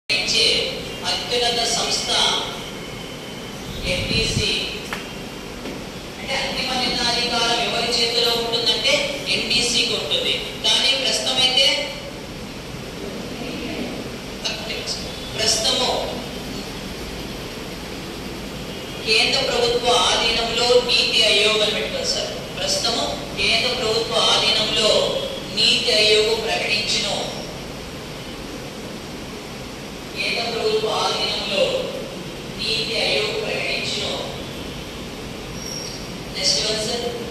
ఇచ్చే అత్యున్నత సంస్థ ఎన్టీసీ అంటే అంతిమ నిర్ణయాధికారం ఎవరి చేతిలో ఉంటుందంటే ఎన్టీసీకి ఉంటుంది కానీ ప్రస్తుతం అయితే ప్రస్తుతము కేంద్ర ప్రభుత్వ ఆధీనంలో నీతి ఆయోగ్ అని పెట్టుకోండి సార్ ప్రస్తుతము కేంద్ర ప్రభుత్వ ఆధీనంలో నీతి ఆయోగ్ ప్రకటించిన కేంద్ర ప్రభుత్వ ఆధీనంలో నీతి ఆయోగ్ ప్రకటించిన నెక్స్ట్ వన్ సార్